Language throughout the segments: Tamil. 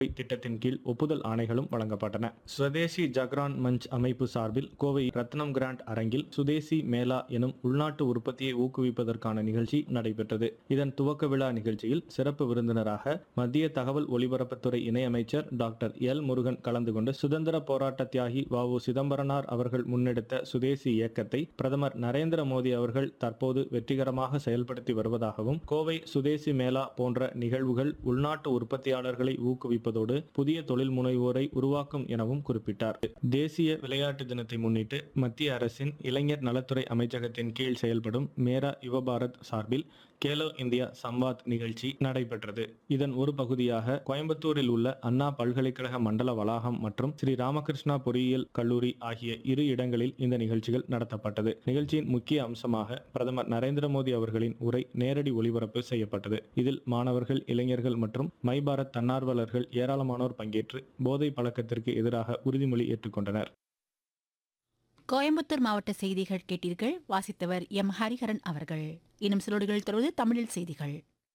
திட்டத்தின் கீழ் ஒப்புதல் ஆணைகளும் வழங்கப்பட்டன சுதேசி ஜக்ரான் மஞ்ச் அமைப்பு சார்பில் கோவை ரத்னம் கிராண்ட் அரங்கில் சுதேசி மேளா எனும் உள்நாட்டு உற்பத்தியை ஊக்குவிப்பதற்கான நிகழ்ச்சி நடைபெற்றது இதன் துவக்க விழா நிகழ்ச்சியில் சிறப்பு விருந்தினராக மத்திய தகவல் ஒலிபரப்புத்துறை இணையமைச்சர் டாக்டர் எல் முருகன் கலந்து கொண்டு சுதந்திர போராட்ட தியாகி வ உ சிதம்பரனார் அவர்கள் முன்னெடுத்த சுதேசி இயக்கத்தை பிரதமர் நரேந்திர மோடி அவர்கள் தற்போது வெற்றிகரமாக செயல்படுத்தி வருவதாகவும் கோவை சுதேசி மேளா போன்ற நிகழ்வுகள் உள்நாட்டு உற்பத்தியாளர்களை ஊக்குவிப்பதோடு புதிய தொழில் முனைவோரை உருவாக்கும் எனவும் குறிப்பிட்டார் தேசிய விளையாட்டு தினத்தை முன்னிட்டு மத்திய அரசின் இளைஞர் நலத்துறை அமைச்சகத்தின் கீழ் செயல்படும் மேரா யுவ பாரத் சார்பில் கேலோ இந்தியா சம்வாத் நிகழ்ச்சி நடைபெற்றது இதன் ஒரு பகுதியாக கோயம்புத்தூரில் உள்ள அண்ணா பல்கலைக்கழக மண்டல வளாகம் மற்றும் ஸ்ரீ ராமகிருஷ்ணா பொறியியல் கல்லூரி ஆகிய இரு இடங்களில் இந்த நிகழ்ச்சிகள் நடத்தப்பட்டது நிகழ்ச்சியின் முக்கிய அம்சமாக பிரதமர் நரேந்திர மோடி அவர்களின் உரை நேரடி ஒளிபரப்பு செய்யப்பட்டது இதில் மாணவர்கள் இளைஞர்கள் மற்றும் மை பாரத் தன்னார்வலர்கள் ஏராளமானோர் பங்கேற்று போதை பழக்கத்திற்கு எதிராக உறுதிமொழி ஏற்றுக்கொண்டனர் கோயம்புத்தூர் மாவட்ட செய்திகள் கேட்டீர்கள் வாசித்தவர் எம் ஹரிஹரன் அவர்கள் இன்னும் சிலோடுகள் தொடர்ந்து தமிழில் செய்திகள்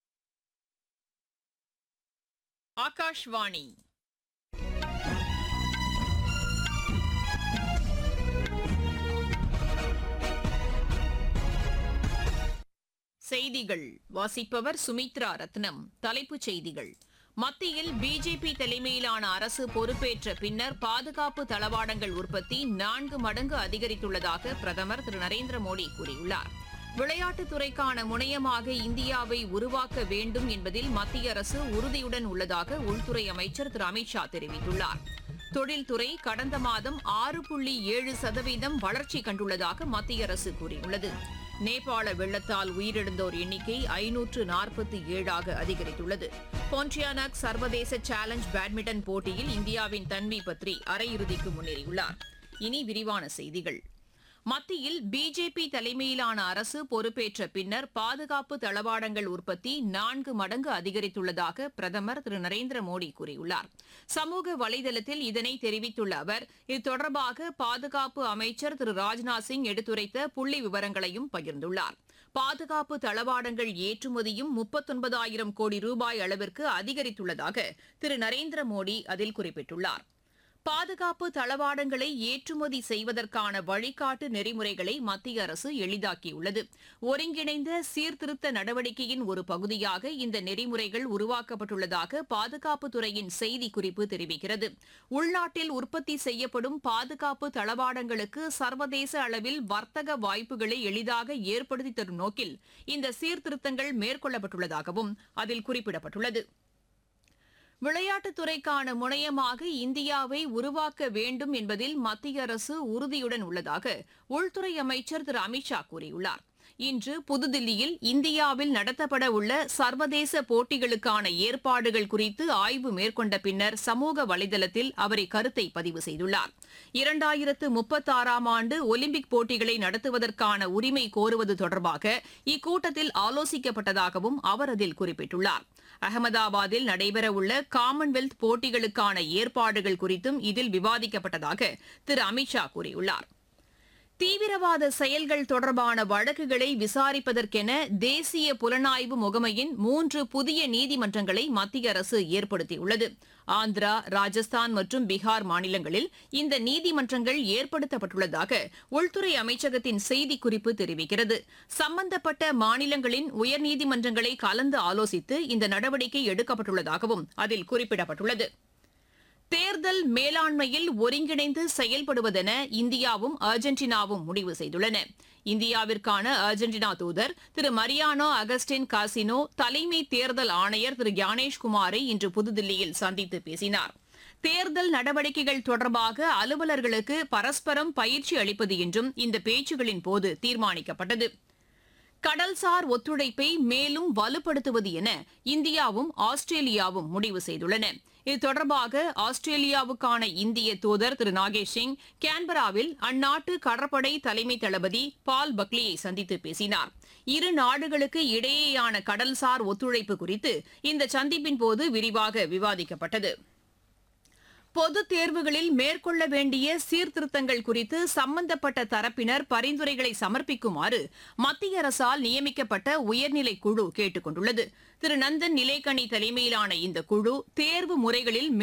ஆகாஷ்வாணி செய்திகள் வாசிப்பவர் சுமித்ரா ரத்னம் தலைப்புச் செய்திகள் மத்தியில் பிஜேபி தலைமையிலான அரசு பொறுப்பேற்ற பின்னர் பாதுகாப்பு தளவாடங்கள் உற்பத்தி நான்கு மடங்கு அதிகரித்துள்ளதாக பிரதமர் திரு நரேந்திர மோடி கூறியுள்ளார் விளையாட்டுத் துறைக்கான முனையமாக இந்தியாவை உருவாக்க வேண்டும் என்பதில் மத்திய அரசு உறுதியுடன் உள்ளதாக உள்துறை அமைச்சர் திரு அமித்ஷா தெரிவித்துள்ளார் தொழில்துறை கடந்த மாதம் ஆறு புள்ளி ஏழு சதவீதம் வளர்ச்சி கண்டுள்ளதாக மத்திய அரசு கூறியுள்ளது நேபாள வெள்ளத்தால் உயிரிழந்தோர் எண்ணிக்கை ஐநூற்று நாற்பத்தி ஏழாக அதிகரித்துள்ளது போன்டியானக் சர்வதேச சேலஞ்ச் பேட்மிண்டன் போட்டியில் இந்தியாவின் தன்வி பத்ரி அரையிறுதிக்கு முன்னேறியுள்ளார் இனி விரிவான செய்திகள் மத்தியில் பிஜேபி தலைமையிலான அரசு பொறுப்பேற்ற பின்னர் பாதுகாப்பு தளவாடங்கள் உற்பத்தி நான்கு மடங்கு அதிகரித்துள்ளதாக பிரதமர் திரு நரேந்திர மோடி கூறியுள்ளார் சமூக வலைதளத்தில் இதனை தெரிவித்துள்ள அவர் இது தொடர்பாக பாதுகாப்பு அமைச்சர் திரு ராஜ்நாத் சிங் எடுத்துரைத்த புள்ளி விவரங்களையும் பகிர்ந்துள்ளார் பாதுகாப்பு தளவாடங்கள் ஏற்றுமதியும் முப்பத்தொன்பதாயிரம் கோடி ரூபாய் அளவிற்கு அதிகரித்துள்ளதாக திரு நரேந்திர மோடி அதில் குறிப்பிட்டுள்ளார் பாதுகாப்பு தளவாடங்களை ஏற்றுமதி செய்வதற்கான வழிகாட்டு நெறிமுறைகளை மத்திய அரசு எளிதாக்கியுள்ளது ஒருங்கிணைந்த சீர்திருத்த நடவடிக்கையின் ஒரு பகுதியாக இந்த நெறிமுறைகள் உருவாக்கப்பட்டுள்ளதாக பாதுகாப்புத்துறையின் செய்திக்குறிப்பு தெரிவிக்கிறது உள்நாட்டில் உற்பத்தி செய்யப்படும் பாதுகாப்பு தளவாடங்களுக்கு சர்வதேச அளவில் வர்த்தக வாய்ப்புகளை எளிதாக ஏற்படுத்தி தரும் நோக்கில் இந்த சீர்திருத்தங்கள் மேற்கொள்ளப்பட்டுள்ளதாகவும் அதில் குறிப்பிடப்பட்டுள்ளது விளையாட்டுத் துறைக்கான முனையமாக இந்தியாவை உருவாக்க வேண்டும் என்பதில் மத்திய அரசு உறுதியுடன் உள்ளதாக உள்துறை அமைச்சர் திரு அமித்ஷா கூறியுள்ளார் இன்று புதுதில்லியில் இந்தியாவில் நடத்தப்பட உள்ள சர்வதேச போட்டிகளுக்கான ஏற்பாடுகள் குறித்து ஆய்வு மேற்கொண்ட பின்னர் சமூக வலைதளத்தில் அவர் இக்கருத்தை பதிவு செய்துள்ளார் இரண்டாயிரத்து முப்பத்தாறாம் ஆண்டு ஒலிம்பிக் போட்டிகளை நடத்துவதற்கான உரிமை கோருவது தொடர்பாக இக்கூட்டத்தில் ஆலோசிக்கப்பட்டதாகவும் அவர் அதில் குறிப்பிட்டுள்ளார் அகமதாபாத்தில் நடைபெறவுள்ள காமன்வெல்த் போட்டிகளுக்கான ஏற்பாடுகள் குறித்தும் இதில் விவாதிக்கப்பட்டதாக திரு அமித்ஷா கூறியுள்ளார் தீவிரவாத செயல்கள் தொடர்பான வழக்குகளை விசாரிப்பதற்கென தேசிய புலனாய்வு முகமையின் மூன்று புதிய நீதிமன்றங்களை மத்திய அரசு ஏற்படுத்தியுள்ளது ஆந்திரா ராஜஸ்தான் மற்றும் பீகார் மாநிலங்களில் இந்த நீதிமன்றங்கள் ஏற்படுத்தப்பட்டுள்ளதாக உள்துறை அமைச்சகத்தின் செய்திக்குறிப்பு தெரிவிக்கிறது சம்பந்தப்பட்ட மாநிலங்களின் உயர்நீதிமன்றங்களை கலந்து ஆலோசித்து இந்த நடவடிக்கை எடுக்கப்பட்டுள்ளதாகவும் அதில் குறிப்பிடப்பட்டுள்ளது தேர்தல் மேலாண்மையில் ஒருங்கிணைந்து செயல்படுவதென இந்தியாவும் அர்ஜென்டினாவும் முடிவு செய்துள்ளன இந்தியாவிற்கான அர்ஜென்டினா தூதர் திரு மரியானோ அகஸ்டின் காசினோ தலைமை தேர்தல் ஆணையர் திரு ஞானேஷ்குமாரை இன்று புதுதில்லியில் சந்தித்து பேசினார் தேர்தல் நடவடிக்கைகள் தொடர்பாக அலுவலர்களுக்கு பரஸ்பரம் பயிற்சி அளிப்பது என்றும் இந்த பேச்சுகளின் போது தீர்மானிக்கப்பட்டது கடல்சார் ஒத்துழைப்பை மேலும் வலுப்படுத்துவது என இந்தியாவும் ஆஸ்திரேலியாவும் முடிவு செய்துள்ளன இது தொடர்பாக ஆஸ்திரேலியாவுக்கான இந்திய தூதர் திரு நாகேஷ் சிங் கேன்பராவில் அந்நாட்டு கடற்படை தலைமை தளபதி பால் பக்லியை சந்தித்து பேசினார் இரு நாடுகளுக்கு இடையேயான கடல்சார் ஒத்துழைப்பு குறித்து இந்த சந்திப்பின் போது விரிவாக விவாதிக்கப்பட்டது பொதுத் தேர்வுகளில் மேற்கொள்ள வேண்டிய சீர்திருத்தங்கள் குறித்து சம்பந்தப்பட்ட தரப்பினர் பரிந்துரைகளை சமர்ப்பிக்குமாறு மத்திய அரசால் நியமிக்கப்பட்ட உயர்நிலை குழு கேட்டுக் கொண்டுள்ளது திரு நந்தன் நிலேக்கணி தலைமையிலான இந்த குழு தேர்வு முறைகளில்